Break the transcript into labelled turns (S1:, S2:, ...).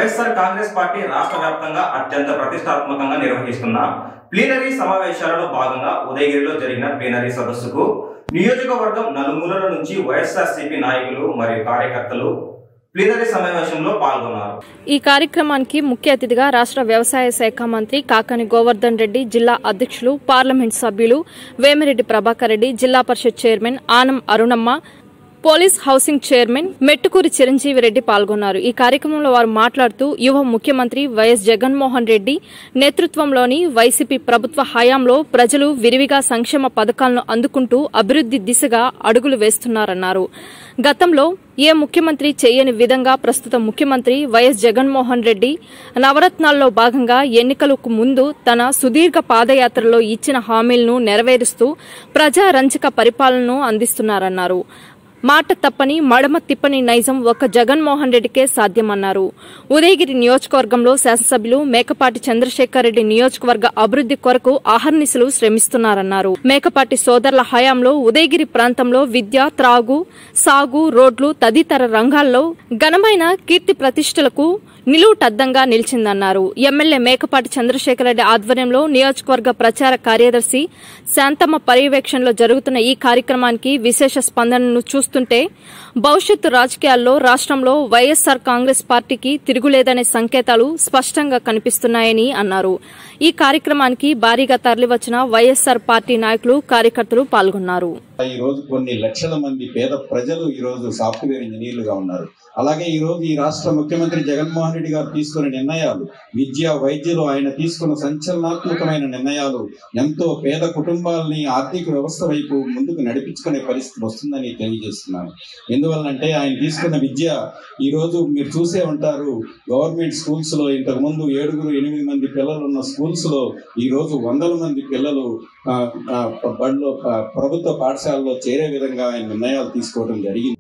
S1: YSR Congress party రాష్ట్ర వ్యాప్తంగా అత్యంత ప్రతిష్టాత్మకంగా నిర్వహిస్తున్న ప్లీనరీ సమావేశాలలో భాగంగా ఉదయగిరిలో జరిగిన ప్లీనరీ సదస్సుకు నియోజకవర్గం నలుమూలల నుంచి వైఎస్ఆర్సీపీ నాయకులు మరియు కార్యకర్తలు ప్లీనరీ సమావేశంలో పాల్గొన్నారు
S2: ఈ కార్యక్రమానికి ముఖ్య అతిథిగా రాష్ట్ర వ్యవసాయ శాఖ మంత్రి కాకాని గోవర్ధన్ రెడ్డి జిల్లా అధ్యక్షులు పార్లమెంట్ సభ్యులు Vemireddy Prabhakar Reddy Zilla Parishad chairman Anam Arunamma police housing chairman Mettukuri Chiranjeevi Reddy పాల్గొన్నారు ఈ కార్యక్రమంలో వారు మాట్లాడుతూ యువ ముఖ్యమంత్రి వైఎస్ జగన్మోహన్ రెడ్డి నేతృత్వంలోని వైసీపీ ప్రభుత్వ హయాంలో ప్రజలు విరివిగా సంక్షేమ పథకాలను అందుకుంటూ అభివృద్ది దిశగా అడుగులు వేస్తున్నారన్నారు గతంలో ఏ ముఖ్యమంత్రి చేయని విధంగా ప్రస్తుత ముఖ్యమంత్రి వైఎస్ జగన్మోహన్ రెడ్డి నవరత్నాల్లో భాగంగా ఎన్నికలకు ముందు తన సుదీర్ఘ పాదయాత్రలో ఇచ్చిన హామీలను నెరవేరుస్తూ ప్రజారంజక పరిపాలనను అందిస్తున్నారన్నారు మాట తప్పని మడమ తిప్పని నైజం ఒక్క జగన్మోహన్ రెడ్డికే సాధ్యమన్నారు ఉదయగిరి నియోజకవర్గంలో శాసనసభ్యులు మేకపాటి చంద్రశేఖర్ రెడ్డి నియోజకవర్గ అభివృద్ది కొరకు అహర్నిశలు శ్రమిస్తున్నారన్నారు మేకపాటి సోదరుల హయాంలో ఉదయగిరి ప్రాంతంలో విద్య త్రాగు సాగు రోడ్లు తదితర రంగాల్లో ఘనమైన కీర్తి ప్రతిష్టలకు నిలువుటద్దంగా నిలిచిందన్నారు ఎమ్మెల్యే మేకపాటి చంద్రశేఖర్ రెడ్డి ఆధ్వర్యంలో నియోజకవర్గ ప్రచార కార్యదర్శి శాంతమ్మ పర్యవేక్షణలో జరుగుతున్న ఈ కార్యక్రమానికి విశేష స్పందనను చూస్తుంటే భవిష్యత్తు రాజకీయాల్లో రాష్ట్రంలో వైఎస్సార్ కాంగ్రెస్ పార్టీకి తిరుగులేదనే సంకేతాలు స్పష్టంగా కనిపిస్తున్నాయని అన్నారు ఈ కార్యక్రమానికి భారీగా తరలివచ్చిన వైఎస్సార్ పార్టీ నాయకులు కార్యకర్తలు పాల్గొన్నారు
S3: ఈ రోజు కొన్ని లక్షల మంది పేద ప్రజలు ఈ రోజు సాఫ్ట్వేర్ ఇంజనీర్లుగా ఉన్నారు అలాగే ఈ రోజు ఈ రాష్ట్ర ముఖ్యమంత్రి జగన్మోహన్ రెడ్డి గారు తీసుకున్న నిర్ణయాలు విద్య వైద్యులు ఆయన తీసుకున్న సంచలనాత్మకమైన నిర్ణయాలు ఎంతో పేద కుటుంబాలని ఆర్థిక వ్యవస్థ వైపు ముందుకు నడిపించుకునే పరిస్థితి వస్తుందని తెలియజేస్తున్నాను ఎందువల్లంటే ఆయన తీసుకున్న విద్య ఈ రోజు మీరు చూసే ఉంటారు గవర్నమెంట్ స్కూల్స్ లో ఇంతకు ముందు ఏడుగురు ఎనిమిది మంది పిల్లలు ఉన్న స్కూల్స్ లో ఈ రోజు వందల మంది పిల్లలు ఆ, ఆ, బడిలో ఆ, ప్రభుత్వ పాఠశాలలో చేరే విధంగా ఆయన నిర్ణయాలు తీసుకోవడం జరిగింది